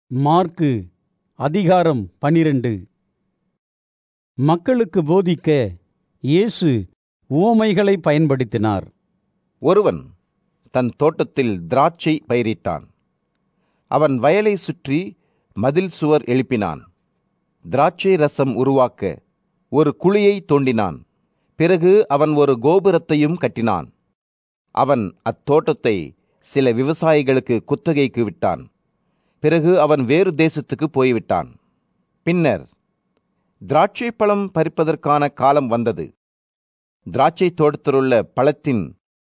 mark அதிகாரம் பனிரெண்டு மக்களுக்கு போதிக்க இயேசு உவமைகளை பயன்படுத்தினார் ஒருவன் தன் தோட்டத்தில் திராட்சை பயிரிட்டான் அவன் வயலை சுற்றி மதில் சுவர் எழுப்பினான் திராட்சை ரசம் உருவாக்க ஒரு குழியை தோண்டினான் பிறகு அவன் ஒரு கோபுரத்தையும் கட்டினான் அவன் அத்தோட்டத்தை சில விவசாயிகளுக்கு குத்தகைக்கு விட்டான் பிறகு அவன் வேறு தேசத்துக்கு போய்விட்டான் பின்னர் திராட்சை பழம் பறிப்பதற்கான காலம் வந்தது திராட்சை தோட்டத்திலுள்ள பழத்தின்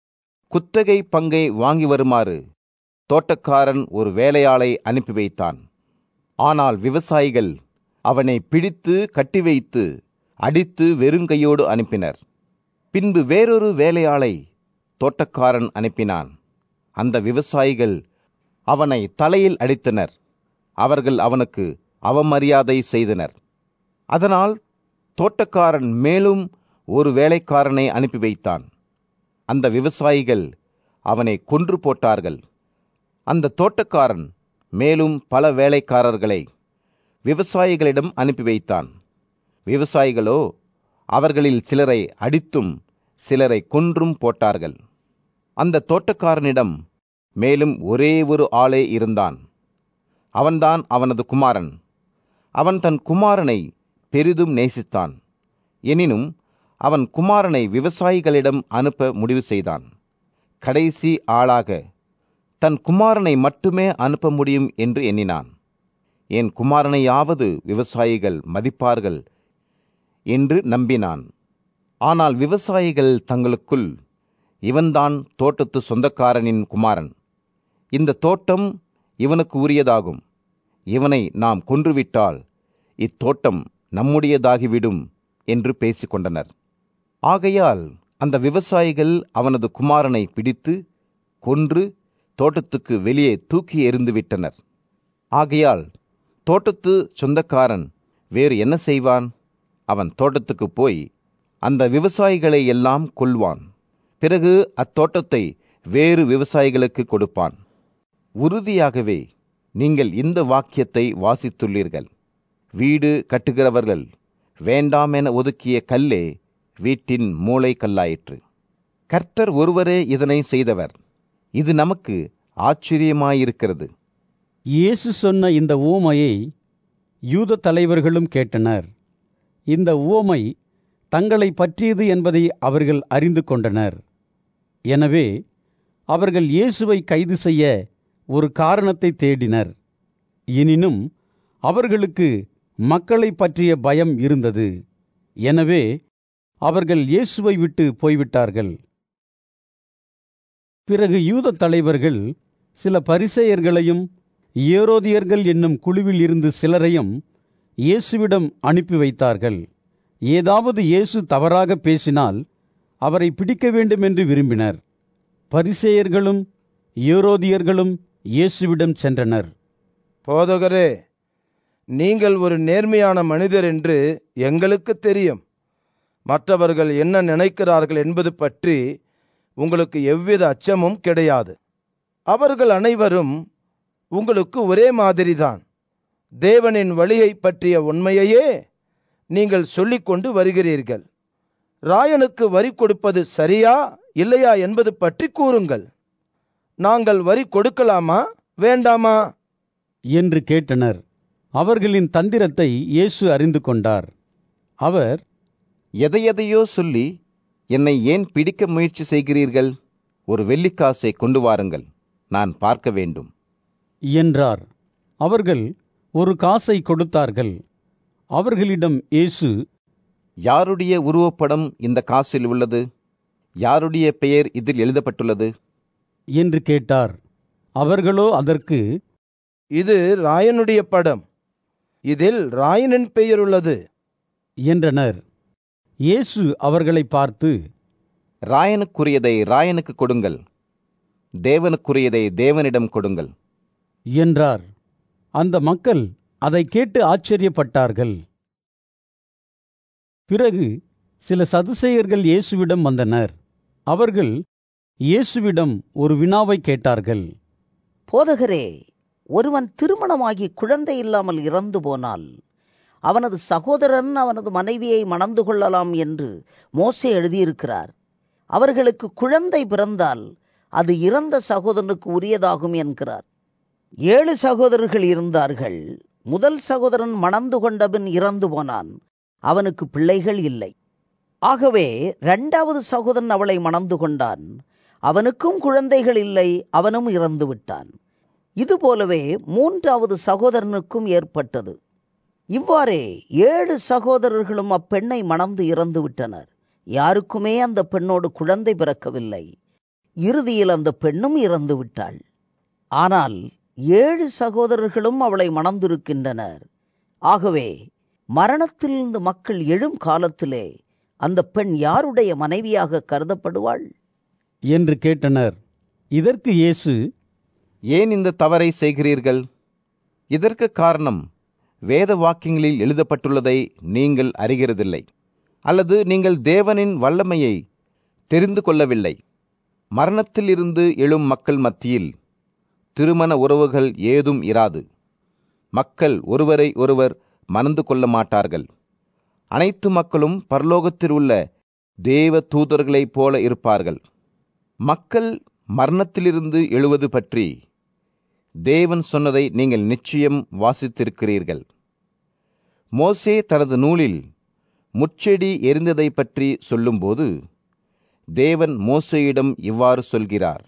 குத்தகை பங்கை வாங்கி வருமாறு தோட்டக்காரன் ஒரு வேலையாளை அனுப்பி வைத்தான் ஆனால் விவசாயிகள் அவனை பிடித்து கட்டி வைத்து அடித்து வெறுங்கையோடு அனுப்பினர் பின்பு வேறொரு வேலையாளை தோட்டக்காரன் அனுப்பினான் அந்த விவசாயிகள் அவனை தலையில் அடித்தனர் அவர்கள் அவனுக்கு அவமரியாதை செய்தனர் அதனால் தோட்டக்காரன் மேலும் ஒரு வேலைக்காரனை அனுப்பி வைத்தான் அந்த விவசாயிகள் அவனை கொன்று போட்டார்கள் அந்த தோட்டக்காரன் மேலும் பல வேலைக்காரர்களை விவசாயிகளிடம் அனுப்பி வைத்தான் விவசாயிகளோ அவர்களில் சிலரை அடித்தும் சிலரை கொன்றும் போட்டார்கள் அந்த தோட்டக்காரனிடம் மேலும் ஒரே ஒரு ஆளே இருந்தான் அவன்தான் அவனது குமாரன் அவன் தன் குமாரனை பெரிதும் நேசித்தான் எனினும் அவன் குமாரனை விவசாயிகளிடம் அனுப்ப முடிவு செய்தான் கடைசி ஆளாக தன் குமாரனை மட்டுமே அனுப்ப முடியும் என்று எண்ணினான் என் குமாரனையாவது விவசாயிகள் மதிப்பார்கள் என்று நம்பினான் ஆனால் விவசாயிகள் தங்களுக்குள் இவன்தான் தோட்டத்து சொந்தக்காரனின் குமாரன் இந்த தோட்டம் இவனுக்கு உரியதாகும் இவனை நாம் கொன்றுவிட்டால் இத்தோட்டம் நம்முடையதாகிவிடும் என்று பேசிக்கொண்டனர் ஆகையால் அந்த விவசாயிகள் அவனது குமாரனை பிடித்து கொன்று தோட்டத்துக்கு வெளியே தூக்கி எறிந்து விட்டனர் ஆகையால் தோட்டத்து சொந்தக்காரன் வேறு என்ன செய்வான் அவன் தோட்டத்துக்கு போய் அந்த விவசாயிகளை எல்லாம் கொல்வான் பிறகு அத்தோட்டத்தை வேறு விவசாயிகளுக்கு கொடுப்பான் உறுதியாகவே நீங்கள் இந்த வாக்கியத்தை வாசித்துள்ளீர்கள் வீடு கட்டுகிறவர்கள் வேண்டாம் என ஒதுக்கிய கல்லே வீட்டின் மூளை கல்லாயிற்று கர்த்தர் ஒருவரே இதனை செய்தவர் இது நமக்கு ஆச்சரியமாயிருக்கிறது இயேசு சொன்ன இந்த உவமையை யூத தலைவர்களும் கேட்டனர் இந்த உவமை தங்களை பற்றியது என்பதை அவர்கள் அறிந்து கொண்டனர் எனவே அவர்கள் இயேசுவை கைது செய்ய ஒரு காரணத்தை தேடினர் எனினும் அவர்களுக்கு மக்களை பற்றிய பயம் இருந்தது எனவே அவர்கள் இயேசுவை விட்டு போய்விட்டார்கள் பிறகு யூத தலைவர்கள் சில பரிசேயர்களையும் ஏரோதியர்கள் என்னும் குழுவில் இருந்து சிலரையும் இயேசுவிடம் அனுப்பி வைத்தார்கள் ஏதாவது இயேசு தவறாக பேசினால் அவரை பிடிக்க வேண்டும் என்று விரும்பினர் பரிசேயர்களும் ஏரோதியர்களும் இயேசுவிடம் சென்றனர் போதகரே நீங்கள் ஒரு நேர்மையான மனிதர் என்று எங்களுக்கு தெரியும் மற்றவர்கள் என்ன நினைக்கிறார்கள் என்பது பற்றி உங்களுக்கு எவ்வித அச்சமும் கிடையாது அவர்கள் அனைவரும் உங்களுக்கு ஒரே மாதிரிதான் தேவனின் வழியை பற்றிய உண்மையையே நீங்கள் சொல்லிக்கொண்டு வருகிறீர்கள் ராயனுக்கு வரி கொடுப்பது சரியா இல்லையா என்பது பற்றி கூறுங்கள் நாங்கள் வரி கொடுக்கலாமா வேண்டாமா என்று கேட்டனர் அவர்களின் தந்திரத்தை இயேசு அறிந்து கொண்டார் அவர் எதையெதையோ சொல்லி என்னை ஏன் பிடிக்க முயற்சி செய்கிறீர்கள் ஒரு வெள்ளிக்காசை கொண்டு வாருங்கள் நான் பார்க்க வேண்டும் என்றார் அவர்கள் ஒரு காசை கொடுத்தார்கள் அவர்களிடம் இயேசு யாருடைய உருவப்படம் இந்த காசில் உள்ளது யாருடைய பெயர் இதில் எழுதப்பட்டுள்ளது என்று கேட்டார் அவர்களோ அதற்கு இது ராயனுடைய படம் இதில் ராயனின் பெயர் உள்ளது என்றனர் இயேசு அவர்களை பார்த்து ராயனுக்குரியதை ராயனுக்கு கொடுங்கள் தேவனுக்குரியதை தேவனிடம் கொடுங்கள் என்றார் அந்த மக்கள் அதை கேட்டு ஆச்சரியப்பட்டார்கள் பிறகு சில சதுசேயர்கள் இயேசுவிடம் வந்தனர் அவர்கள் இயேசுவிடம் ஒரு வினாவை கேட்டார்கள் போதகரே ஒருவன் திருமணமாகி குழந்தை இல்லாமல் இறந்து போனால் அவனது சகோதரன் அவனது மனைவியை மணந்து கொள்ளலாம் என்று மோசே எழுதியிருக்கிறார் அவர்களுக்கு குழந்தை பிறந்தால் அது இறந்த சகோதரனுக்கு உரியதாகும் என்கிறார் ஏழு சகோதரர்கள் இருந்தார்கள் முதல் சகோதரன் மணந்து கொண்டபின் இறந்து போனான் அவனுக்கு பிள்ளைகள் இல்லை ஆகவே இரண்டாவது சகோதரன் அவளை மணந்து கொண்டான் அவனுக்கும் குழந்தைகள் இல்லை அவனும் இறந்து விட்டான் இதுபோலவே மூன்றாவது சகோதரனுக்கும் ஏற்பட்டது இவ்வாறே ஏழு சகோதரர்களும் அப்பெண்ணை மணந்து இறந்து விட்டனர் யாருக்குமே அந்த பெண்ணோடு குழந்தை பிறக்கவில்லை இறுதியில் அந்த பெண்ணும் இறந்து விட்டாள் ஆனால் ஏழு சகோதரர்களும் அவளை மணந்திருக்கின்றனர் ஆகவே மரணத்திலிருந்து மக்கள் எழும் காலத்திலே அந்த பெண் யாருடைய மனைவியாக கருதப்படுவாள் என்று கேட்டனர் இதற்கு இயேசு ஏன் இந்த தவறை செய்கிறீர்கள் இதற்கு காரணம் வேத வாக்கியங்களில் எழுதப்பட்டுள்ளதை நீங்கள் அறிகிறதில்லை அல்லது நீங்கள் தேவனின் வல்லமையை தெரிந்து கொள்ளவில்லை மரணத்திலிருந்து எழும் மக்கள் மத்தியில் திருமண உறவுகள் ஏதும் இராது மக்கள் ஒருவரை ஒருவர் மணந்து கொள்ள மாட்டார்கள் அனைத்து மக்களும் பரலோகத்தில் உள்ள தேவ தூதர்களைப் போல இருப்பார்கள் மக்கள் மரணத்திலிருந்து எழுவது பற்றி தேவன் சொன்னதை நீங்கள் நிச்சயம் வாசித்திருக்கிறீர்கள் மோசே தனது நூலில் முச்செடி எரிந்ததை பற்றி சொல்லும்போது தேவன் மோசேயிடம் இவ்வாறு சொல்கிறார்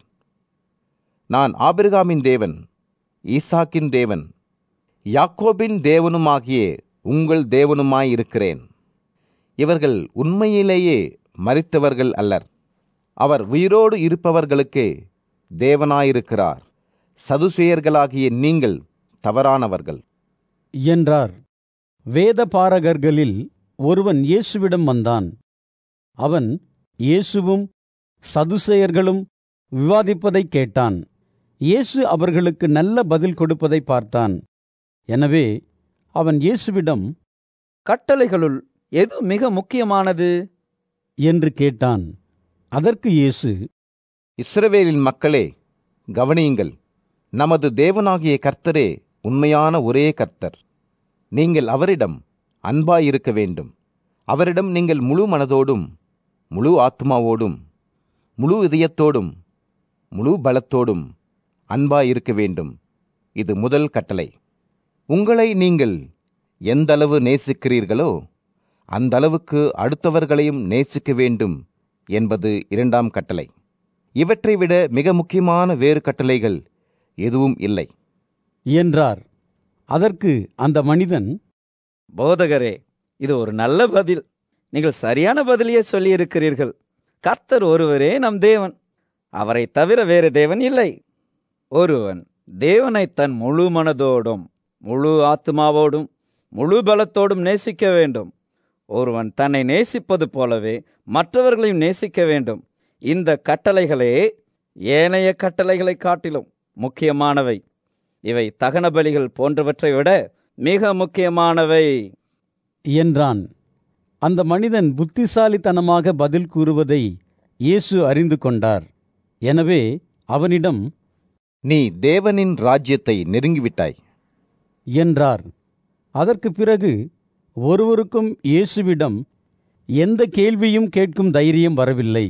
நான் ஆபிரகாமின் தேவன் ஈசாக்கின் தேவன் யாக்கோபின் தேவனுமாகிய உங்கள் தேவனுமாயிருக்கிறேன் இவர்கள் உண்மையிலேயே மரித்தவர்கள் அல்லர் அவர் உயிரோடு இருப்பவர்களுக்கே தேவனாயிருக்கிறார் சதுசேயர்களாகிய நீங்கள் தவறானவர்கள் என்றார் வேத பாரகர்களில் ஒருவன் இயேசுவிடம் வந்தான் அவன் இயேசுவும் சதுசேயர்களும் விவாதிப்பதைக் கேட்டான் இயேசு அவர்களுக்கு நல்ல பதில் கொடுப்பதை பார்த்தான் எனவே அவன் இயேசுவிடம் கட்டளைகளுள் எது மிக முக்கியமானது என்று கேட்டான் அதற்கு இயேசு இஸ்ரவேலின் மக்களே கவனியுங்கள் நமது தேவனாகிய கர்த்தரே உண்மையான ஒரே கர்த்தர் நீங்கள் அவரிடம் அன்பாயிருக்க வேண்டும் அவரிடம் நீங்கள் முழு மனதோடும் முழு ஆத்மாவோடும் முழு இதயத்தோடும் முழு பலத்தோடும் அன்பாயிருக்க வேண்டும் இது முதல் கட்டளை உங்களை நீங்கள் எந்தளவு நேசிக்கிறீர்களோ அந்த அளவுக்கு அடுத்தவர்களையும் நேசிக்க வேண்டும் என்பது இரண்டாம் கட்டளை இவற்றை விட மிக முக்கியமான வேறு கட்டளைகள் எதுவும் இல்லை என்றார் அதற்கு அந்த மனிதன் போதகரே இது ஒரு நல்ல பதில் நீங்கள் சரியான பதிலையே சொல்லியிருக்கிறீர்கள் கர்த்தர் ஒருவரே நம் தேவன் அவரை தவிர வேறு தேவன் இல்லை ஒருவன் தேவனை தன் முழு மனதோடும் முழு ஆத்மாவோடும் முழு பலத்தோடும் நேசிக்க வேண்டும் ஒருவன் தன்னை நேசிப்பது போலவே மற்றவர்களையும் நேசிக்க வேண்டும் இந்த கட்டளைகளே ஏனைய கட்டளைகளை காட்டிலும் முக்கியமானவை இவை தகன பலிகள் போன்றவற்றை விட மிக முக்கியமானவை என்றான் அந்த மனிதன் புத்திசாலித்தனமாக பதில் கூறுவதை இயேசு அறிந்து கொண்டார் எனவே அவனிடம் நீ தேவனின் ராஜ்யத்தை நெருங்கிவிட்டாய் என்றார் அதற்கு பிறகு ஒருவருக்கும் இயேசுவிடம் எந்த கேள்வியும் கேட்கும் தைரியம் வரவில்லை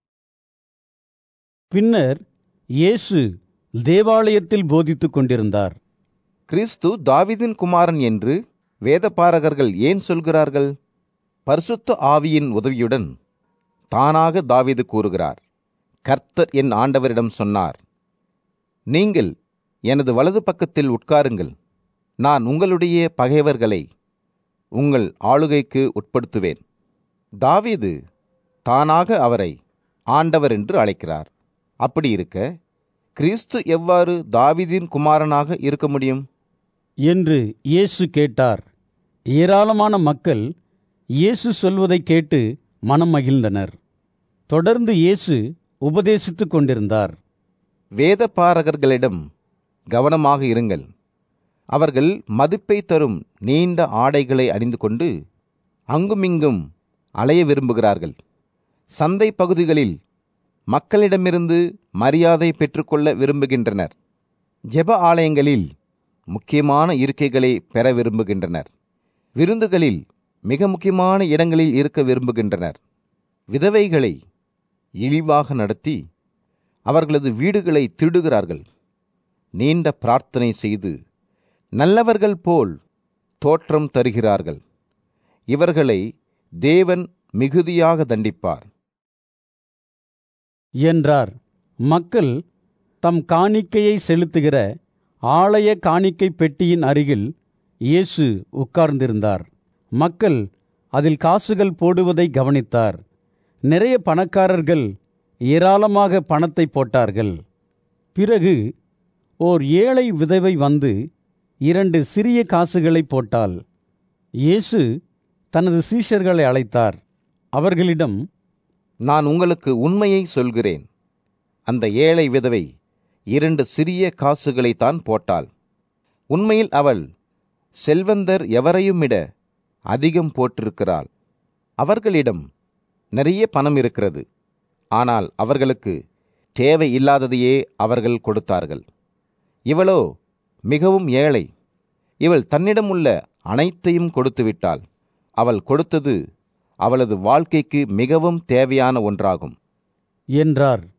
பின்னர் இயேசு தேவாலயத்தில் போதித்துக் கொண்டிருந்தார் கிறிஸ்து தாவீதின் குமாரன் என்று வேதபாரகர்கள் ஏன் சொல்கிறார்கள் பரிசுத்த ஆவியின் உதவியுடன் தானாக தாவீது கூறுகிறார் கர்த்தர் என் ஆண்டவரிடம் சொன்னார் நீங்கள் எனது வலது பக்கத்தில் உட்காருங்கள் நான் உங்களுடைய பகைவர்களை உங்கள் ஆளுகைக்கு உட்படுத்துவேன் தாவீது தானாக அவரை ஆண்டவர் என்று அழைக்கிறார் அப்படி இருக்க கிறிஸ்து எவ்வாறு தாவீதின் குமாரனாக இருக்க முடியும் என்று இயேசு கேட்டார் ஏராளமான மக்கள் இயேசு சொல்வதைக் கேட்டு மனம் மகிழ்ந்தனர் தொடர்ந்து இயேசு உபதேசித்துக் கொண்டிருந்தார் வேதபாரகர்களிடம் கவனமாக இருங்கள் அவர்கள் மதிப்பை தரும் நீண்ட ஆடைகளை அணிந்து கொண்டு அங்குமிங்கும் அலைய விரும்புகிறார்கள் சந்தை பகுதிகளில் மக்களிடமிருந்து மரியாதை பெற்றுக்கொள்ள விரும்புகின்றனர் ஜெப ஆலயங்களில் முக்கியமான இருக்கைகளை பெற விரும்புகின்றனர் விருந்துகளில் மிக முக்கியமான இடங்களில் இருக்க விரும்புகின்றனர் விதவைகளை இழிவாக நடத்தி அவர்களது வீடுகளை திருடுகிறார்கள் நீண்ட பிரார்த்தனை செய்து நல்லவர்கள் போல் தோற்றம் தருகிறார்கள் இவர்களை தேவன் மிகுதியாக தண்டிப்பார் என்றார் மக்கள் தம் காணிக்கையை செலுத்துகிற ஆலய காணிக்கை பெட்டியின் அருகில் இயேசு உட்கார்ந்திருந்தார் மக்கள் அதில் காசுகள் போடுவதை கவனித்தார் நிறைய பணக்காரர்கள் ஏராளமாக பணத்தை போட்டார்கள் பிறகு ஓர் ஏழை விதவை வந்து இரண்டு சிறிய காசுகளை போட்டாள் இயேசு தனது சீஷர்களை அழைத்தார் அவர்களிடம் நான் உங்களுக்கு உண்மையை சொல்கிறேன் அந்த ஏழை விதவை இரண்டு சிறிய காசுகளைத்தான் போட்டாள் உண்மையில் அவள் செல்வந்தர் எவரையும் விட அதிகம் போட்டிருக்கிறாள் அவர்களிடம் நிறைய பணம் இருக்கிறது ஆனால் அவர்களுக்கு தேவை இல்லாததையே அவர்கள் கொடுத்தார்கள் இவளோ மிகவும் ஏழை இவள் தன்னிடம் உள்ள அனைத்தையும் கொடுத்து விட்டாள் அவள் கொடுத்தது அவளது வாழ்க்கைக்கு மிகவும் தேவையான ஒன்றாகும் என்றார்